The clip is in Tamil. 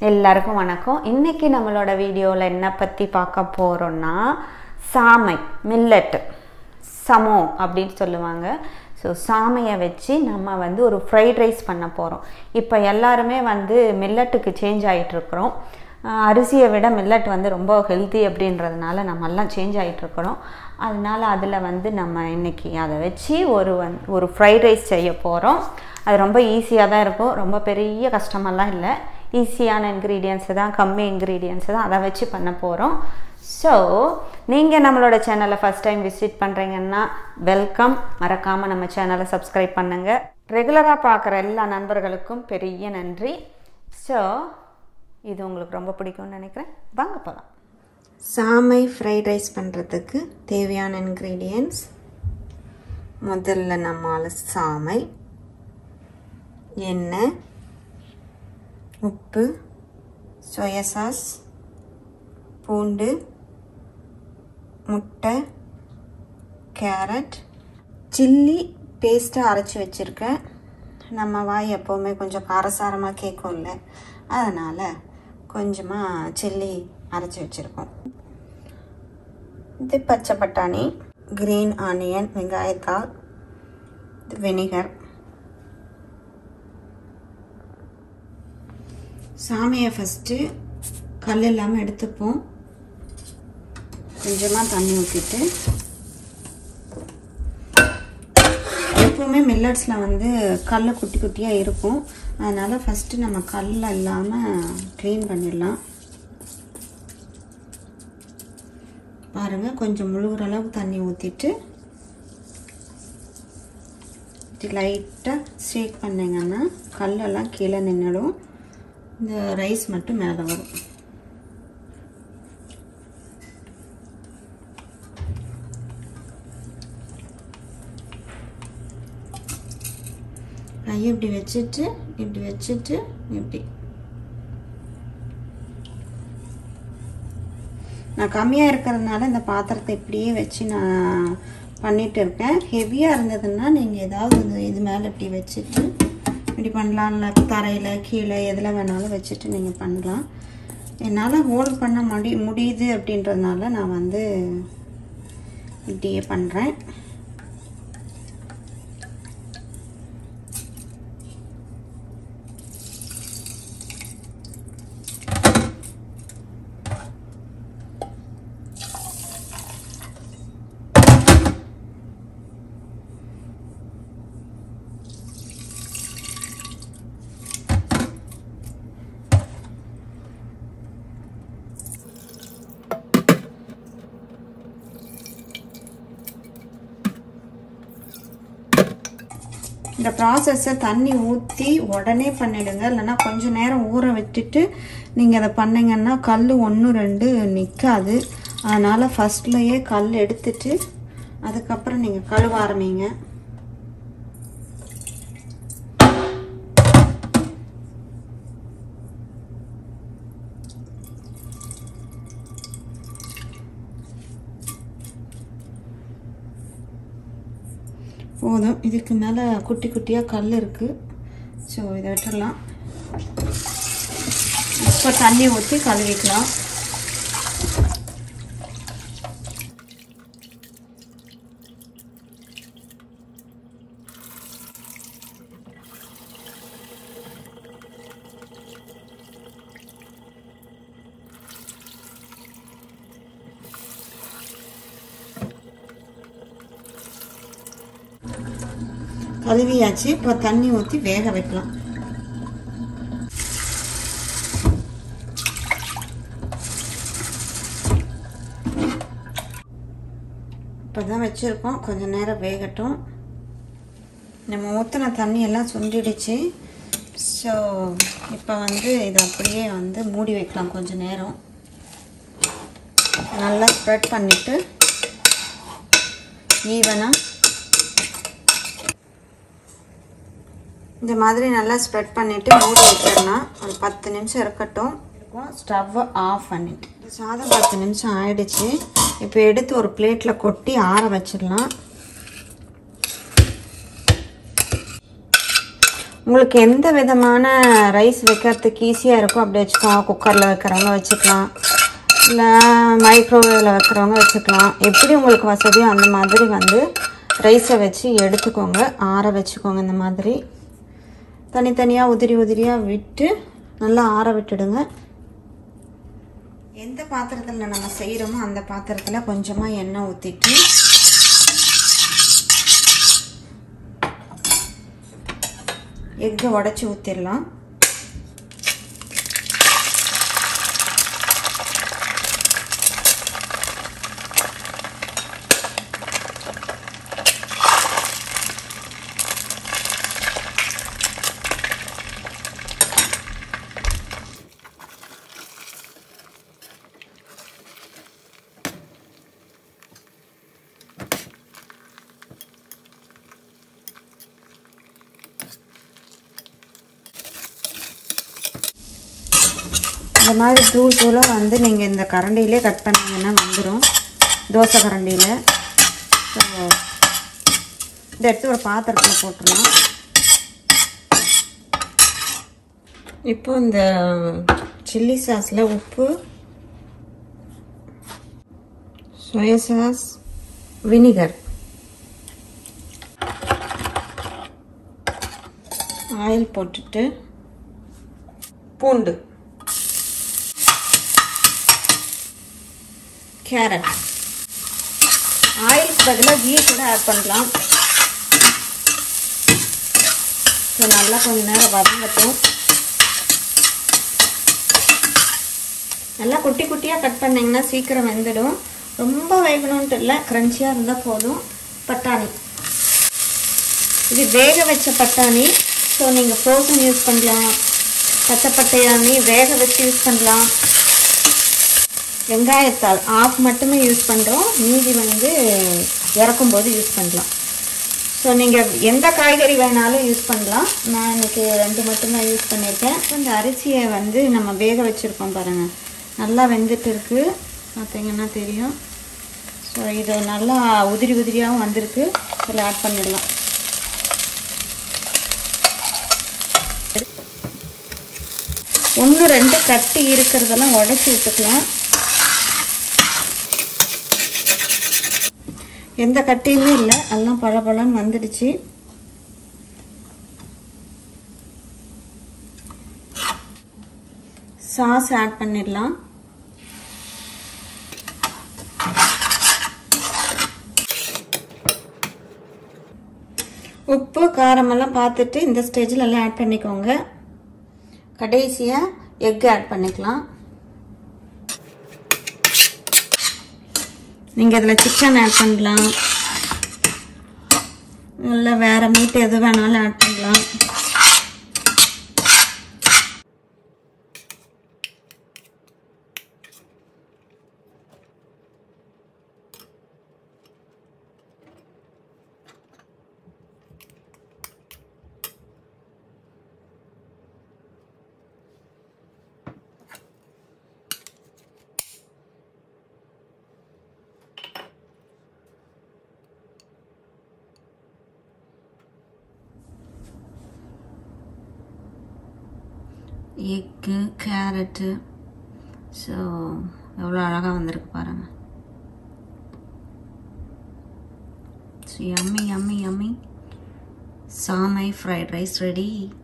எல்லாருக்கும் வணக்கம் இன்னைக்கு நம்மளோட வீடியோவில் என்ன பற்றி பார்க்க போகிறோன்னா சாமை மில்லட் சமோ அப்படின்னு சொல்லுவாங்க ஸோ சாமையை வச்சு நம்ம வந்து ஒரு ஃப்ரைட் ரைஸ் பண்ண போகிறோம் இப்போ எல்லாருமே வந்து மில்லட்டுக்கு சேஞ்ச் ஆகிட்டுருக்குறோம் அரிசியை விட மில்லட் வந்து ரொம்ப ஹெல்த்தி அப்படின்றதுனால நம்ம எல்லாம் சேஞ்ச் ஆகிட்டுருக்குறோம் அதனால அதில் வந்து நம்ம இன்னைக்கு அதை வச்சு ஒரு வந் ஒரு ஃப்ரைட் ரைஸ் செய்ய போகிறோம் அது ரொம்ப ஈஸியாக தான் இருக்கும் ரொம்ப பெரிய கஷ்டமெல்லாம் இல்லை ஈஸியான இன்க்ரீடியன்ஸு தான் கம்மி இன்க்ரீடியன்ஸு தான் அதை வச்சு பண்ண போகிறோம் ஸோ நீங்கள் நம்மளோட சேனலை ஃபஸ்ட் டைம் விசிட் பண்ணுறீங்கன்னா வெல்கம் மறக்காமல் நம்ம சேனலை சப்ஸ்கிரைப் பண்ணுங்கள் ரெகுலராக பார்க்குற எல்லா நண்பர்களுக்கும் பெரிய நன்றி ஸோ இது உங்களுக்கு ரொம்ப பிடிக்கும்னு நினைக்கிறேன் வாங்க போகலாம் சாமை ஃப்ரைட் ரைஸ் பண்ணுறதுக்கு தேவையான இன்க்ரீடியன்ஸ் முதல்ல நம்மால் சாமை எண்ணெய் உப்பு சோயா சாஸ் பூண்டு முட்டை கேரட் சில்லி பேஸ்ட்டாக அரைச்சி வச்சுருக்கேன் நம்ம வாய் எப்போவுமே கொஞ்சம் காரசாரமாக கேட்கும்ல அதனால் கொஞ்சமாக சில்லி அரைச்சி வச்சுருக்கோம் இது பச்சை பட்டாணி க்ரீன் ஆனியன் வெங்காயத்தாள் இது வினிகர் சாமியை ஃபஸ்ட்டு கல் இல்லாமல் எடுத்துப்போம் கொஞ்சமாக தண்ணி ஊற்றிட்டு எப்போவுமே மில்லட்ஸில் வந்து கல் குட்டி குட்டியாக இருக்கும் அதனால் ஃபஸ்ட்டு நம்ம கல் இல்லாமல் க்ளீன் பண்ணிடலாம் பாருங்கள் கொஞ்சம் முழுகிற அளவு தண்ணி ஊற்றிட்டு லைட்டாக ஷேக் பண்ணிங்கன்னா கல்லெல்லாம் கீழே நின்றுடும் இந்த ரைஸ் மட்டும் மேலே வரும் கையை இப்படி வச்சுட்டு இப்படி வச்சுட்டு இப்படி நான் கம்மியாக இருக்கிறதுனால இந்த பாத்திரத்தை இப்படியே வச்சு நான் பண்ணிட்டு இருக்கேன் ஹெவியாக இருந்ததுன்னா நீங்கள் ஏதாவது இது மேலே இப்படி வச்சுட்டு இப்படி பண்ணலாம் இல்லை தரையில் கீழே எதில் வேணாலும் வச்சுட்டு நீங்கள் பண்ணலாம் என்னால் ஹோல்ட் பண்ண முடி முடியுது அப்படின்றதுனால நான் வந்து இப்படியே பண்ணுறேன் இந்த ப்ராசஸை தண்ணி ஊற்றி உடனே பண்ணிடுங்க இல்லைன்னா கொஞ்சம் நேரம் ஊற விட்டுட்டு நீங்கள் அதை பண்ணிங்கன்னா கல் ஒன்று ரெண்டு நிற்காது அதனால் ஃபஸ்ட்லையே கல் எடுத்துட்டு அதுக்கப்புறம் நீங்கள் கழுவ ஆரம்பிங்க போதும் இதுக்கு மேலே குட்டி குட்டியாக கல் இருக்குது ஸோ இதை விட்டுடலாம் இப்போ தண்ணி ஊற்றி கழுவிக்கலாம் கழுவியாச்சு இப்போ தண்ணி ஊற்றி வேக வைக்கலாம் இப்போ தான் வச்சுருக்கோம் கொஞ்சம் நேரம் வேகட்டும் நம்ம ஊற்றின தண்ணி எல்லாம் சுண்டிடுச்சு ஸோ இப்போ வந்து இதை அப்படியே வந்து மூடி வைக்கலாம் கொஞ்சம் நேரம் நல்லா ஸ்ப்ரெட் பண்ணிவிட்டு ஈவனாக இந்த மாதிரி நல்லா ஸ்ப்ரெட் பண்ணிவிட்டு மூடி வச்சிடலாம் ஒரு பத்து நிமிஷம் இருக்கட்டும் ஸ்டவ்வை ஆஃப் பண்ணிட்டு சாதம் பத்து நிமிஷம் ஆயிடுச்சு இப்போ எடுத்து ஒரு பிளேட்டில் கொட்டி ஆற வச்சிடலாம் உங்களுக்கு எந்த விதமான ரைஸ் வைக்கிறதுக்கு ஈஸியாக இருக்கோ அப்படி வச்சுக்கோங்க குக்கரில் வைக்கிறவங்க வச்சுக்கலாம் இல்லை மைக்ரோவேவில் வைக்கிறவங்க வச்சுக்கலாம் எப்படி உங்களுக்கு வசதியோ அந்த மாதிரி வந்து ரைஸை வச்சு எடுத்துக்கோங்க ஆற வச்சுக்கோங்க இந்த மாதிரி தனித்தனியாக உதிரி உதிரியாக விட்டு நல்லா ஆற விட்டுடுங்க எந்த பாத்திரத்தில் நம்ம செய்கிறோமோ அந்த பாத்திரத்தில் கொஞ்சமாக எண்ணெய் ஊற்றிட்டு எக்கை உடச்சி ஊற்றிடலாம் இந்த மாதிரி தூள் தூளாக வந்து நீங்கள் இந்த கரண்டியிலே கட் பண்ணிங்கன்னா வந்துடும் தோசை கரண்டியில் ஸோ இதை எடுத்து ஒரு பாத்திரத்தில் போட்டுடலாம் இப்போ இந்த சில்லி சாஸில் உப்பு சோயா சாஸ் வினிகர் ஆயில் போட்டுட்டு பூண்டு கேரட் ஆயிலுக்கு பதிலாக கீ கூட ஆட் பண்ணலாம் ஸோ நல்லா கொஞ்ச நேரம் வதங்கட்டும் நல்லா குட்டி குட்டியாக கட் பண்ணிங்கன்னா சீக்கிரம் வெந்துடும் ரொம்ப வேகணும்ன்ட்டு இல்லை க்ரன்ச்சியாக இருந்தால் போதும் பட்டாணி இது வேக வச்ச பட்டாணி ஸோ நீங்கள் ஃப்ரோசன் யூஸ் பண்ணலாம் பச்சை பட்டாணி வேக வச்சு யூஸ் பண்ணலாம் வெங்காயத்தாள் ஆஃப் மட்டுமே யூஸ் பண்ணுறோம் மீதி வந்து இறக்கும்போது யூஸ் பண்ணலாம் ஸோ நீங்கள் எந்த காய்கறி வேணாலும் யூஸ் பண்ணலாம் நான் இன்னைக்கு ரெண்டு மட்டுமே யூஸ் பண்ணியிருக்கேன் இந்த அரிசியை வந்து நம்ம வேக வச்சுருக்கோம் பாருங்கள் நல்லா வெந்துட்டு இருக்கு பார்த்தீங்கன்னா தெரியும் ஸோ இது நல்லா உதிரி உதிரியாகவும் வந்திருக்கு இதில் ஆட் பண்ணிடலாம் ஒன்று ரெண்டு கட்டி இருக்கிறதெல்லாம் உடச்சி விட்டுக்கலாம் எந்த கட்டியுமே இல்லை எல்லாம் பழபழன்னு வந்துடுச்சு சாஸ் ஆட் பண்ணிடலாம் உப்பு காரமெல்லாம் பார்த்துட்டு இந்த ஸ்டேஜில் எல்லாம் ஆட் பண்ணிக்கோங்க கடைசியாக எக் ஆட் பண்ணிக்கலாம் நீங்கள் இதில் சிக்கன் ஆட் பண்ணலாம் இல்லை வேறு மீட் எது வேணாலும் ஆட் பண்ணலாம் எக்கு கேரட்டு ஸோ எவ்வளோ அழகாக வந்திருக்கு பாருங்கள் ஸோ யம்மி யம்மி யம்மி சாமை ஃப்ரைட் ரைஸ் ரெடி